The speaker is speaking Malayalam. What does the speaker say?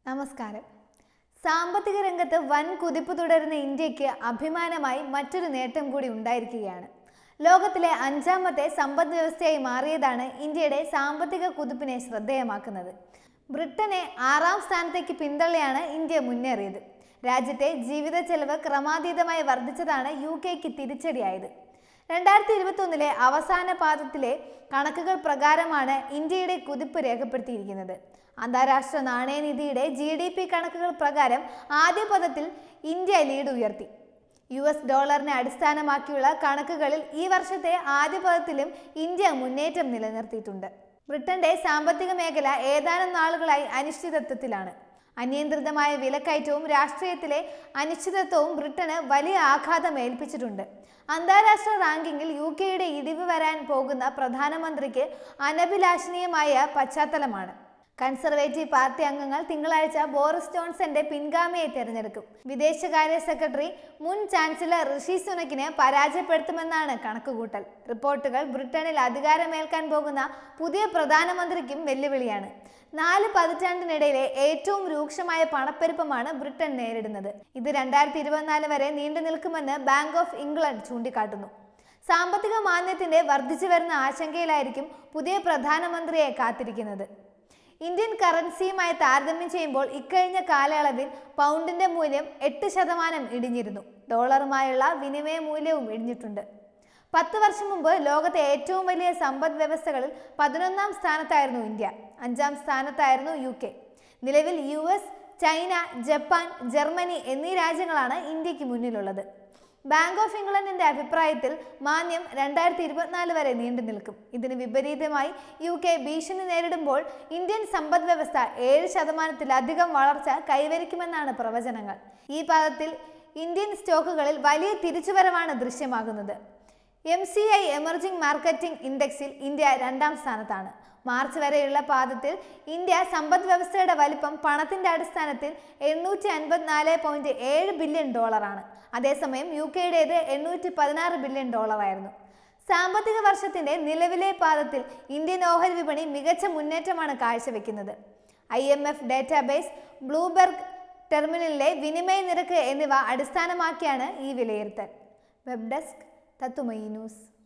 നമസ്കാരം സാമ്പത്തിക രംഗത്ത് വൻ കുതിപ്പ് തുടരുന്ന ഇന്ത്യക്ക് അഭിമാനമായി മറ്റൊരു നേട്ടം കൂടി ഉണ്ടായിരിക്കുകയാണ് ലോകത്തിലെ അഞ്ചാമത്തെ സമ്പദ് വ്യവസ്ഥയായി മാറിയതാണ് ഇന്ത്യയുടെ സാമ്പത്തിക കുതിപ്പിനെ ശ്രദ്ധേയമാക്കുന്നത് ബ്രിട്ടനെ ആറാം സ്ഥാനത്തേക്ക് പിന്തള്ളിയാണ് ഇന്ത്യ മുന്നേറിയത് രാജ്യത്തെ ജീവിത ചെലവ് ക്രമാതീതമായി വർദ്ധിച്ചതാണ് യു കെക്ക് തിരിച്ചടിയായത് രണ്ടായിരത്തി ഇരുപത്തൊന്നിലെ അവസാന പാദത്തിലെ കണക്കുകൾ പ്രകാരമാണ് ഇന്ത്യയുടെ കുതിപ്പ് രേഖപ്പെടുത്തിയിരിക്കുന്നത് അന്താരാഷ്ട്ര നാണയനിധിയുടെ ജി ഡി പി കണക്കുകൾ പ്രകാരം ആദ്യ പദത്തിൽ ഇന്ത്യ ലീഡ് ഉയർത്തി യു എസ് ഡോളറിനെ അടിസ്ഥാനമാക്കിയുള്ള കണക്കുകളിൽ ഈ വർഷത്തെ ആദ്യ പദത്തിലും ഇന്ത്യ മുന്നേറ്റം നിലനിർത്തിയിട്ടുണ്ട് ബ്രിട്ടന്റെ സാമ്പത്തിക മേഖല ഏതാനും നാളുകളായി അനിശ്ചിതത്വത്തിലാണ് അനിയന്ത്രിതമായ വിലക്കയറ്റവും രാഷ്ട്രീയത്തിലെ അനിശ്ചിതത്വവും ബ്രിട്ടന് വലിയ ആഘാതം ഏൽപ്പിച്ചിട്ടുണ്ട് അന്താരാഷ്ട്ര റാങ്കിങ്ങിൽ യു കെയുടെ ഇടിവ് വരാൻ പോകുന്ന പ്രധാനമന്ത്രിക്ക് അനഭിലാഷണീയമായ പശ്ചാത്തലമാണ് കൺസർവേറ്റീവ് പാർട്ടി അംഗങ്ങൾ തിങ്കളാഴ്ച ബോറിസ് ജോൺസന്റെ പിൻഗാമിയെ തിരഞ്ഞെടുക്കും വിദേശകാര്യ സെക്രട്ടറി മുൻ ചാൻസലർ ഋഷി സുനക്കിനെ പരാജയപ്പെടുത്തുമെന്നാണ് കണക്കുകൂട്ടൽ റിപ്പോർട്ടുകൾ ബ്രിട്ടനിൽ അധികാരമേൽക്കാൻ പോകുന്ന പുതിയ പ്രധാനമന്ത്രിക്കും വെല്ലുവിളിയാണ് നാല് പതിറ്റാണ്ടിനിടയിലെ ഏറ്റവും രൂക്ഷമായ പണപ്പെരുപ്പമാണ് ബ്രിട്ടൻ നേരിടുന്നത് ഇത് രണ്ടായിരത്തി ഇരുപത്തിനാല് വരെ നീണ്ടു നിൽക്കുമെന്ന് ബാങ്ക് ഓഫ് ഇംഗ്ലണ്ട് ചൂണ്ടിക്കാട്ടുന്നു സാമ്പത്തിക മാന്ദ്യത്തിന്റെ വർദ്ധിച്ചു വരുന്ന ആശങ്കയിലായിരിക്കും പുതിയ പ്രധാനമന്ത്രിയെ കാത്തിരിക്കുന്നത് ഇന്ത്യൻ കറൻസിയുമായി താരതമ്യം ചെയ്യുമ്പോൾ ഇക്കഴിഞ്ഞ കാലയളവിൽ പൗണ്ടിന്റെ മൂല്യം എട്ട് ശതമാനം ഇടിഞ്ഞിരുന്നു ഡോളറുമായുള്ള വിനിമയ മൂല്യവും ഇടിഞ്ഞിട്ടുണ്ട് പത്ത് വർഷം മുമ്പ് ലോകത്തെ ഏറ്റവും വലിയ സമ്പദ് വ്യവസ്ഥകളിൽ പതിനൊന്നാം സ്ഥാനത്തായിരുന്നു ഇന്ത്യ അഞ്ചാം സ്ഥാനത്തായിരുന്നു യു കെ നിലവിൽ U S China Japan Germany എന്നീ രാജ്യങ്ങളാണ് ഇന്ത്യക്ക് മുന്നിലുള്ളത് ബാങ്ക് ഓഫ് ഇംഗ്ലണ്ടിന്റെ അഭിപ്രായത്തിൽ മാന്യം രണ്ടായിരത്തി ഇരുപത്തിനാല് വരെ നീണ്ടു നിൽക്കും ഇതിന് വിപരീതമായി യു കെ ഭീഷണി നേരിടുമ്പോൾ ഇന്ത്യൻ സമ്പദ് വ്യവസ്ഥ ഏഴ് ശതമാനത്തിലധികം വളർച്ച കൈവരിക്കുമെന്നാണ് പ്രവചനങ്ങൾ ഈ പാദത്തിൽ ഇന്ത്യൻ സ്റ്റോക്കുകളിൽ വലിയ തിരിച്ചുവരവാണ് ദൃശ്യമാകുന്നത് M C I emerging marketing ഇൻഡെക്സിൽ ഇന്ത്യ രണ്ടാം സ്ഥാനത്താണ് മാർച്ച് വരെയുള്ള പാദത്തിൽ ഇന്ത്യ സമ്പദ് വ്യവസ്ഥയുടെ വലിപ്പം പണത്തിന്റെ അടിസ്ഥാനത്തിൽ എണ്ണൂറ്റി അൻപത്തിനാല് പോയിന്റ് ഏഴ് ബില്യൺ ഡോളറാണ് അതേസമയം യു കെയുടേത് എണ്ണൂറ്റി പതിനാറ് ബില്യൺ ഡോളറായിരുന്നു സാമ്പത്തിക വർഷത്തിന്റെ നിലവിലെ പാദത്തിൽ ഇന്ത്യൻ ഓഹരി വിപണി മികച്ച മുന്നേറ്റമാണ് കാഴ്ചവെക്കുന്നത് I M F database Bloomberg ടെർമിനലിലെ വിനിമയ നിരക്ക് എന്നിവ അടിസ്ഥാനമാക്കിയാണ് ഈ വിലയിരുത്തൽ വെബ് ഡെസ്ക് തത്തുമയി ന്യൂസ്